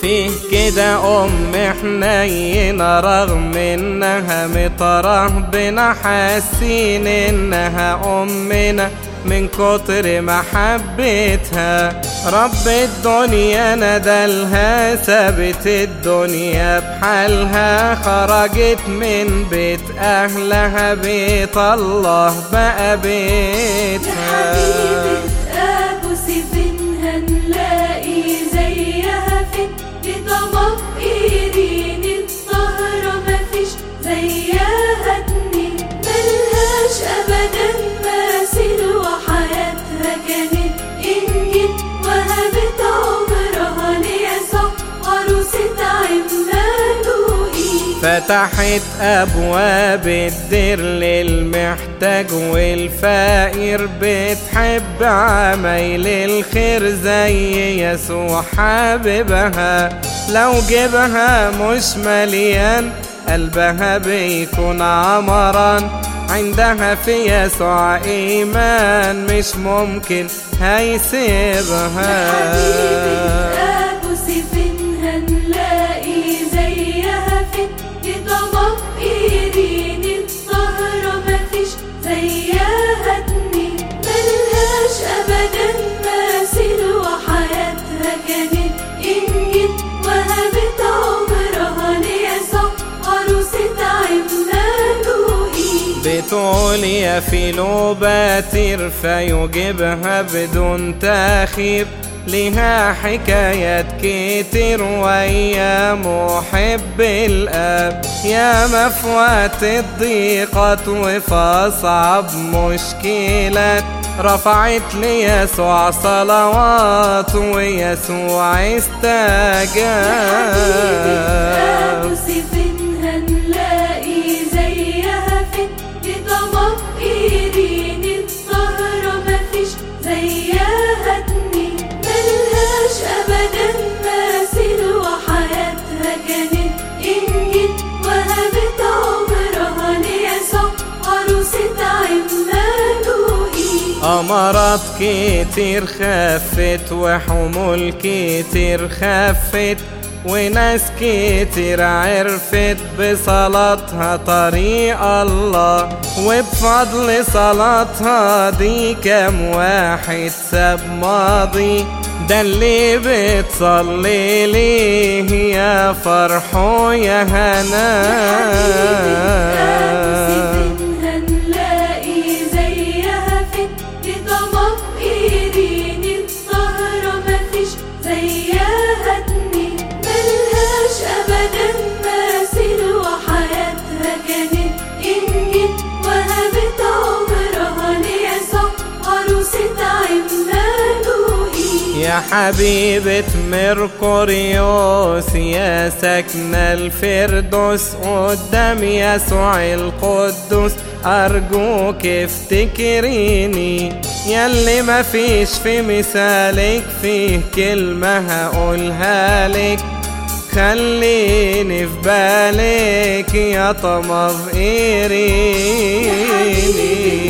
فيه كده أم حنينة رغم إنها مطره بنا حاسين إنها أمنا من كتر محبتها رب الدنيا ندلها سابت الدنيا بحالها خرجت من بيت أهلها بيت الله بقى بيتها أبو سيفين هنلاقي زيها فين بطبق إيرين الطهرة مفيش زيها اتنين ملهاش أبدا مثيل وحياتها كانت إنجيل وهبت عمرها ليسوع عروسة عمانوئيل فتحت أبواب الدير للمحتاج والفقير بتحب عمايل الخير زي يسوع حبيبها لو جيبها مش مليان قلبها بيكون عمران عندها في يسوع إيمان مش ممكن هيسيبها أبو سيفين هنلاقي زيها فين بطبق إيرين الطهرة مفيش زيها اتنين ملهاش أبدا مثيل وحياتها كانت إنجيل وهبت عمرها ليسوع عروسة عمانوئيل بتقول يا فيلوباتير فيجيبها بدون تأخير لها حكايات كتير ويا محب الآب يا مفوات الضيقات وفي أصعب مشكلات رفعت ليسوع صلوات ويسوع أبو استجاب سيفين هنلاقي زيها فين بطبق إيرين الطهرة مفيش زيها اتنين ملهاش أبدا مثيل وحياتها كانت إنجيل وهبت عمرها ليسوع عروسة عمانوئيل أمراض كتير خفت وحمول كتير خفت وناس كتير عرفت بصلاتها طريق الله وبفضل صلاتها دي كم واحد ساب ماضي ده اللي بتصلي ليه يا فرحه يا هنا هنلاقي زيها فين بطبق إيرين الطهرة مفيش زيها اتنين ملهاش أبدا مثيل وحياتها كانت إنجيل وهبت عمرها ليسوع عروسة عمانوئيل يا حبيبة مرقوريوس يا سكن الفردوس قدام يسوع القدوس أرجوك افتكريني ياللي مفيش في مثالك فيه كلمة هقولها لك خليني في بالك يا طمظ إيريني